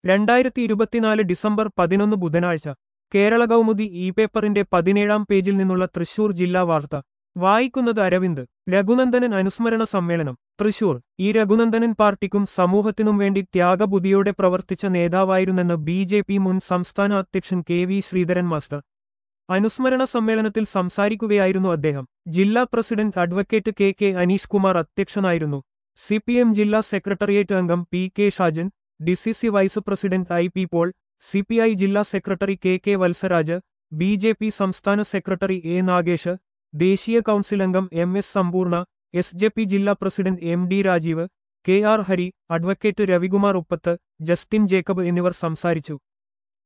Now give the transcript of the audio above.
രണ്ടായിരത്തി ഇരുപത്തിനാല് ഡിസംബർ പതിനൊന്ന് ബുധനാഴ്ച കേരള കൗമുദി ഇ പേപ്പറിന്റെ പതിനേഴാം പേജിൽ നിന്നുള്ള തൃശൂർ ജില്ലാ വാർത്ത വായിക്കുന്നത് അരവിന്ദ് രഘുനന്ദനൻ അനുസ്മരണ സമ്മേളനം തൃശൂർ ഈ രഘുനന്ദനൻ പാർട്ടിക്കും സമൂഹത്തിനും വേണ്ടി ത്യാഗബുദ്ധിയോടെ പ്രവർത്തിച്ച നേതാവായിരുന്നെന്ന് ബി ജെ പി മുൻ സംസ്ഥാന അധ്യക്ഷൻ കെ വി ശ്രീധരൻ മാസ്റ്റർ അനുസ്മരണ സമ്മേളനത്തിൽ സംസാരിക്കുകയായിരുന്നു അദ്ദേഹം ജില്ലാ president advocate K K Aneesh Kumar അധ്യക്ഷനായിരുന്നു സി പി എം ജില്ലാ സെക്രട്ടേറിയറ്റ് അംഗം P K Shajan D C C vice president I P Paul C P I ജില്ലാ സെക്രട്ടറി K K Valsaraj B J P സംസ്ഥാന സെക്രട്ടറി എ നാഗേഷ് ദേശീയ കൗൺസിൽ അംഗം M S Sampoorna S J P ജില്ലാ president M D Rajeev K R Hari advocate Ravikumar Uppath Justin Jacob എന്നിവർ സംസാരിച്ചു